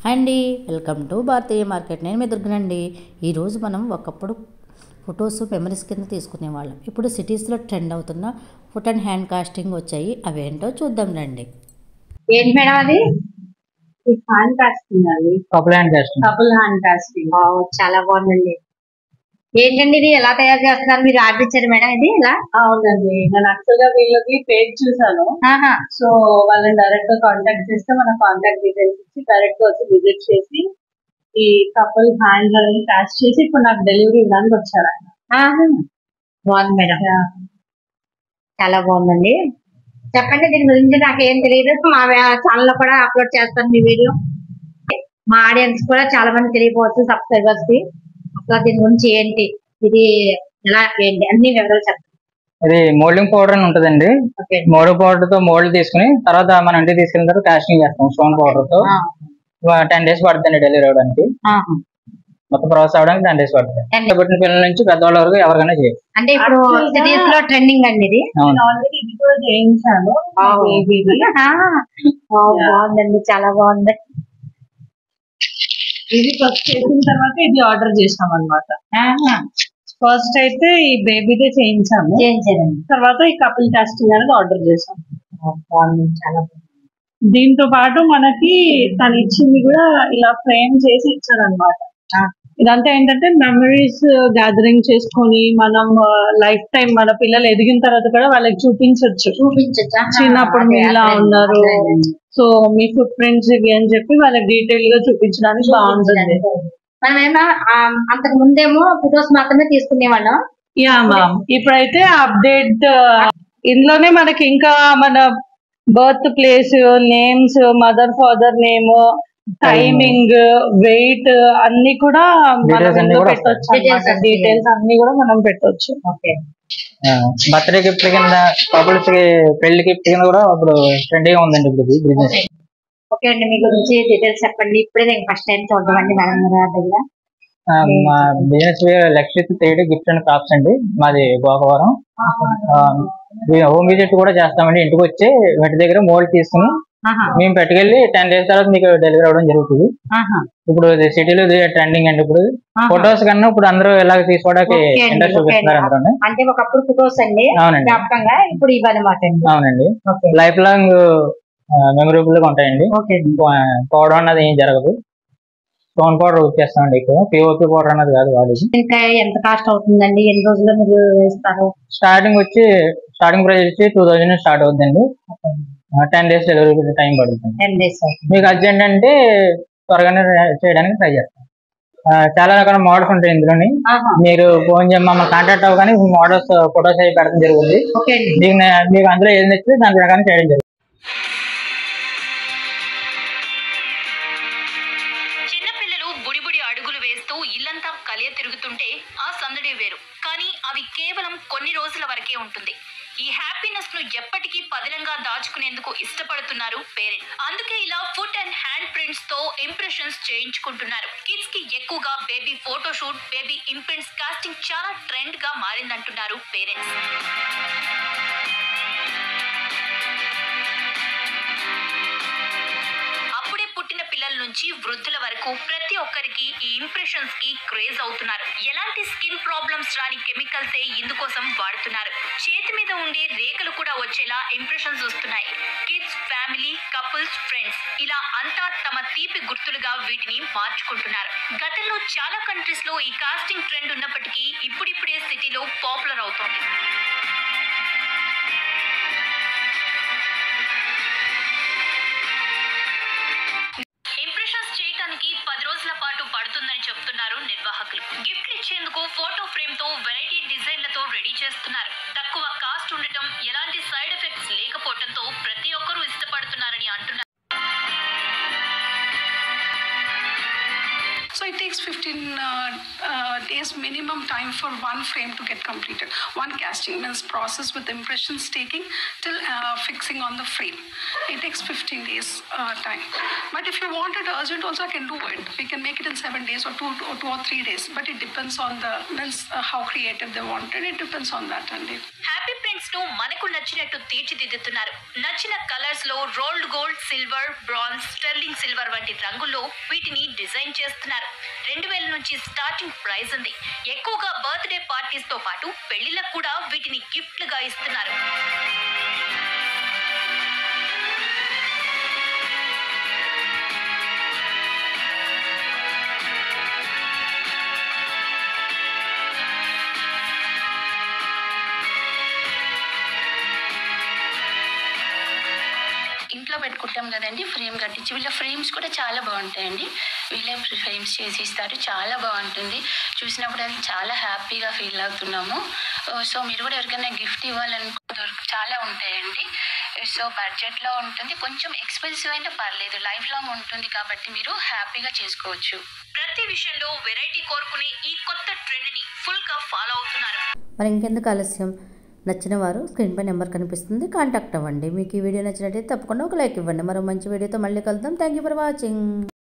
Hi అండి welcome to Bharatiya market నేను మీ దుర్గనండి ఈరోజు మనం ఒకప్పుడు ఫొటోస్ మెమరీస్ కింద తీసుకునేవాళ్ళం ఇప్పుడు సిటీస్లో ట్రెండ్ అవుతున్న ఫుట్ అండ్ హ్యాండ్ కాస్టింగ్ వచ్చాయి అవేంటో చూద్దాం రండి ఏంటి మేడం అది హ్యాండ్ కాస్టింగ్ అది couple hand casting couple hand casting చాలా బాగుందండి ఏంటండి ఇది ఎలా తయారు చేస్తున్నారు మీరు ఆర్డర్ ఇచ్చారు మేడం ఇది ఇలా అవునండి నేను యాక్చువల్ గా వీళ్ళకి పేజ్ చూసాను ఆహా సో వాళ్ళని డైరెక్ట్ గా కాంటాక్ట్ చేస్తే మన కాంటాక్ట్ డీటెయిల్స్ ఇచ్చి డైరెక్ట్ గా వచ్చి విజిట్ చేసి ఈ కపుల్ హ్యాండ్ అనేది క్యాష్ చేసి ఇప్పుడు నాకు డెలివరీ ఇవ్వడానికి వచ్చారు ఆయన ఆహా. బాగుంది మేడం చాలా బాగుందండి చెప్పండి దీని గురించి నాకు ఏం తెలియదు మా ఛానల్ లో కూడా అప్లోడ్ చేస్తాను మీ వీడియో మా ఆడియన్స్ కూడా చాలా మంది తెలియపోవచ్చు సబ్స్క్రైబర్స్ కి అసలు దీని గురించి ఏంటి ఇది ఎలా ఏంటి అన్ని వివరాలు చెప్పండి ఇది మోల్డింగ్ పౌడర్ అని ఉంటుందండి ఓకే మోల్డింగ్ పౌడర్ తో మోల్డ్ తీసుకుని తర్వాత మన ఇంటికి తీసుకెళ్ళిన తర్వాత కాస్టింగ్ చేస్తాం స్టోన్ పౌడర్ తో టెన్ డేస్ పడుతుంది డెలివరీ అవడానికి మొత్తం ప్రాసెస్ అవడానికి టెన్ డేస్ పడుతుంది Ten days. పుట్టిన పిల్లల నుంచి పెద్దవాళ్ళ వరకు ఎవరికైనా చేయొచ్చు అంటే ఇప్పుడు Actually గా- సిటీస్ లో ట్రెండింగ్ అండి ఇది అవును నేను ఆల్రెడీ ఇది కూడా చేయించాను బేబీది ఆ, వావ్, బాగుందండి చాలా బాగుంది ఇది ఫస్ట్ చేసిన తర్వాత ఇది ఆర్డర్ చేసాం అనమాట ఆహా, ఫస్ట్ అయితే ఈ బేబీదే చేయించాము చేయించారండి తర్వాత ఈ కపుల్ కాస్టింగ్ అనేది ఆర్డర్ చేసాం బాగుంది చాలా బాగుంది దీంతో పాటు మనకి తను ఇచ్చింది కూడా ఇలా ఫ్రేమ్ చేసి ఇచ్చారనమాట ఆ. ఇదంతా ఏంటంటే మెమరీస్ గ్యాదరింగ్ చేసుకొని మనం లైఫ్ టైం మన పిల్లలు ఎదిగిన తర్వాత కూడా వాళ్ళకి చూపించవచ్చు చూపించచ్చా చిన్నప్పుడు మీరు ఇలా ఉన్నారు సో మీ ఫుట్ ప్రింట్స్ ఇవి అని చెప్పి వాళ్ళకి డీటెయిల్ గా చూపించడానికి బాగుంటుంది మనమేమో ఆ, అంతకు ముందేమో ఫొటోస్ మాత్రమే తీసుకునేవాళ్ళం యా మ్యామ్ ఇప్పుడైతే అప్డేట్ ఇందులోనే మనకి ఇంకా మన birth place names mother father name timing weight అన్ని కూడా మనం Details అన్ని ఇందులో కూడా పెట్టొచ్చు Details అన్నమాట అన్ని. డీటెయిల్స్ అన్ని కూడా మనం పెట్టొచ్చు ఓకే బర్త్డే గిఫ్ట్ కింద కపుల్స్ కి పెళ్లి గిఫ్ట్ కింద కూడా ఇప్పుడు ట్రెండింగ్ ఉందండి ఇప్పుడు ఇది బిజినెస్ ఓకే అండి మీ గురించి డీటెయిల్స్ చెప్పండి ఇప్పుడే నేను ఫస్ట్ టైం చూద్దాం అండి మేడం గారి దగ్గర మా బిజినెస్ లక్ష్య త్రీ గిఫ్ట్ అండ్ క్రాప్స్ అండి మాది గోకవరం హోమ్ విజిట్ కూడా చేస్తామండి ఇంటికి వచ్చి వాటి దగ్గర మోల్డ్ తీసుకుని ఆహా, మేము పెట్టుకెళ్ళి టెన్ డేస్ తర్వాత మీకు డెలివరీ అవ్వడం జరుగుతుంది ఆహా. ఇప్పుడు సిటీలో ఇది ట్రెండింగ్ అండి ఇప్పుడు ఆహా. ఫొటోస్ కన్నా ఇప్పుడు అందరూ ఇలాగ తీసుకోవడానికి ఓకే అండి, ఇంట్రెస్ట్ ఓకే చూపిస్తున్నారు అండి. అందరూ అంటే ఒకప్పుడు ఫొటోస్ అండి అవునండి జ్ఞాపకంగా ఇప్పుడు ఇవ్వనమాట అండి అవునండి ఓకే లైఫ్ లాంగ్ మెమరబుల్ గా ఉంటాయండి ఓకే అండి పౌడర్ అన్నది ఏం జరగదు స్టోన్ పౌడర్ వచ్చేస్తామండి ఎక్కువ పిఓపి పౌడర్ అన్నది కాదు వాడేది ఇంకా ఎంత కాస్ట్ అవుతుందండి ఎన్ని రోజుల్లో మీరు వేస్తారు స్టార్టింగ్ వచ్చి స్టార్టింగ్ ప్రైస్ వచ్చి టూ థౌజండ్ స్టార్ట్ అవుతుందండి టెన్ డేస్ డెలివరీ టైం పడుతుంది టెన్ డేస్ మీకు అర్జెంట్ అంటే త్వరగానే చేయడానికి ట్రై చేస్తాం ఆ, చాలా రకాల మోడల్స్ ఉంటాయి ఇందులోని మీరు ఫోన్ చేయ మమ్మల్ని కాంటాక్ట్ అవ్వగానే మోడల్స్ ఫొటోస్ అవి పెడతాం జరుగుతుంది ఓకే అండి మీకు నే- మీకు అందులో ఏది నచ్చితే దాని ప్రకారం చేయడం జరుగుతుంది చిన్నపిల్లలు బుడిబుడి అడుగులు వేస్తూ ఇల్లంతా కలియ తిరుగుతుంటే ఆ సందడి వేరు కానీ అవి కేవలం కొన్ని రోజుల వరకే ఉంటుంది ఈ హ్యాపీనెస్ ను ఎప్పటికీ పదిలంగా దాచుకునేందుకు ఇష్టపడుతున్నారు పేరెంట్స్ అందుకే ఇలా ఫుట్ అండ్ హ్యాండ్ ప్రింట్స్ తో ఇంప్రెషన్స్ చేయించుకుంటున్నారు కిడ్స్ కి ఎక్కువగా baby photoshoot baby imprints casting చాలా ట్రెండ్ గా మారిందంటున్నారు పేరెంట్స్ అప్పుడే పుట్టిన పిల్లల నుంచి వృద్ధుల వరకు ప్రతి ఒక్కరికి ఈ ఇంప్రెషన్స్ కి క్రేజ్ అవుతున్నారు ఎలాంటి స్కిన్ ప్రాబ్లమ్స్ రాని కెమికల్స్ ఇందుకోసం వాడుతున్నారు చేతి మీద ఉండే రేఖలు కూడా వచ్చేలా ఇంప్రెషన్స్ వస్తున్నాయి కిడ్స్ ఫ్యామిలీ కపుల్స్ ఫ్రెండ్స్ ఇలా అంతా తమ తీపి గుర్తులుగా వీటిని మార్చుకుంటున్నారు గతంలో చాలా కంట్రీస్ లో ఈ కాస్టింగ్ ట్రెండ్ ఉన్నప్పటికీ ఇప్పుడిప్పుడే సిటీలో పాపులర్ అవుతోంది ఇంప్రెషన్స్ చేయడానికి పది రోజుల పాటు పడుతుందని చెప్తున్నారు నిర్వాహకులు గిఫ్ట్లు ఇచ్చేందుకు ఫోటో ఫ్రేమ్ తో వెరైటీ డిజైన్లతో రెడీ చేస్తున్నారు తక్కువ కాస్ట్ ఉండటం ఎలాంటి సైడ్ ఎఫెక్ట్స్ లేకపోవడంతో ప్రతి ఒక్కరూ ఇష్టపడుతున్నారని అంటున్నారు So it takes 15 uh, uh, days minimum time for one frame to get completed. One casting means process with impressions taking till uh, fixing on the frame. It takes 15 days uh, time. But if you want it urgent, also I can do it. We can make it in seven days or two or two or three days. But it depends on the means uh, how creative they want it. It depends on that only. Happy designs ను మనకు నచ్చినట్టు తీర్చిదిద్దుతున్నారు నచ్చిన colours లో rolled gold silver bronze sterling silver వంటి రంగుల్లో వీటిని design చేస్తున్నారు రెండు వేల నుంచి స్టార్టింగ్ ప్రైస్ ఉంది ఎక్కువగా బర్త్డే పార్టీస్ తో పాటు పెళ్లిలకు కూడా వీటిని గిఫ్ట్లుగా ఇస్తున్నారు ఇంట్లో పెట్టుకుంటాం కదండి ఫ్రేమ్ కట్టించి వీళ్ళ ఫ్రేమ్స్ కూడా చాలా బాగుంటాయండి వీళ్ళే ఫ్రేమ్స్ చేసి ఇస్తారు చాలా బాగుంటుంది చూసినప్పుడు అది చాలా హ్యాపీగా ఫీల్ అవుతున్నాము సో మీరు కూడా ఎవరికైనా గిఫ్ట్ ఇవ్వాలనుకో దొరికి చాలా ఉంటాయండి సో బడ్జెట్లో ఉంటుంది కొంచెం ఎక్స్పెన్సివ్ అయినా పర్లేదు లైఫ్ లాంగ్ ఉంటుంది కాబట్టి మీరు హ్యాపీగా చేసుకోవచ్చు ప్రతి విషయంలో వెరైటీ కోరుకునే ఈ కొత్త ట్రెండ్ ని ఫుల్ గా ఫాలో అవుతున్నారు మరి ఇంకెందుకు ఆలస్యం నచ్చిన వారు స్క్రీన్ పై నెంబర్ కనిపిస్తుంది కాంటాక్ట్ అవ్వండి మీకు ఈ వీడియో నచ్చినట్టయితే తప్పకుండా ఒక లైక్ ఇవ్వండి మరో మంచి వీడియోతో మళ్ళీ కలుద్దాం థ్యాంక్ యూ ఫర్ వాచింగ్